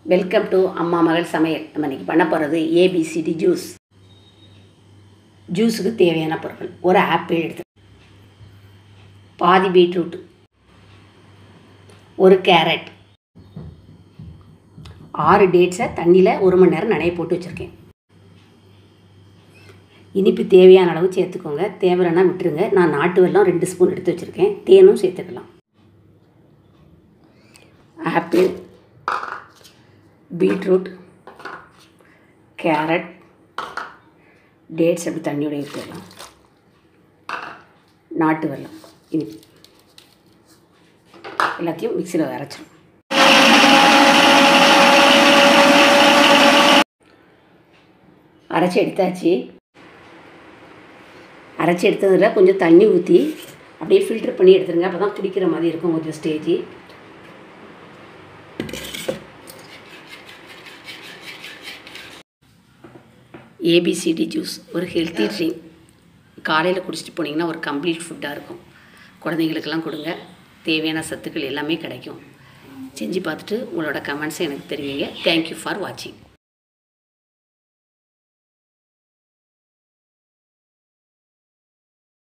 welcome to அம்மா மகள் சமையல் நம்ம இன்றைக்கி பண்ண போகிறது ஏபிசிடி ஜூஸ் ஜூஸுக்கு தேவையான பொருட்கள் ஒரு ஆப்பிள் எடுத்து பாதி பீட்ரூட் ஒரு கேரட் ஆறு டேட்ஸை தண்ணியில் ஒரு மணி நேரம் நனைய போட்டு வச்சுருக்கேன் இனிப்பு தேவையான அளவு சேர்த்துக்கோங்க தேவைன்னா விட்டுருங்க நான் நாட்டு வெல்லம் ரெண்டு ஸ்பூன் எடுத்து வச்சுருக்கேன் தேனும் சேர்த்துக்கலாம் ஆப்பிள் பீட்ரூட் கேரட் டேட்ஸ் அப்படி தண்ணியோட ஊற்றிடலாம் நாட்டு வெல்லம் இனிப்பு எல்லாத்தையும் மிக்சியில் அரைச்சிடும் அரைச்சி எடுத்தாச்சு அரைச்சி எடுத்ததில் கொஞ்சம் தண்ணி ஊற்றி அப்படியே ஃபில்டர் பண்ணி எடுத்துருங்க அப்போ தான் குடிக்கிற மாதிரி இருக்கும் கொஞ்சம் ஸ்டேஜ் ஏபிசிடி ஜூஸ் ஒரு ஹெல்த்தி ட்ரிங்க் காலையில் குடிச்சிட்டு போனீங்கன்னா ஒரு கம்ப்ளீட் ஃபுட்டாக இருக்கும் குழந்தைங்களுக்கெல்லாம் கொடுங்க தேவையான சத்துக்கள் எல்லாமே கிடைக்கும் செஞ்சு பார்த்துட்டு உங்களோட கமெண்ட்ஸை எனக்கு தெரிவிங்க தேங்க்யூ ஃபார் வாட்சிங்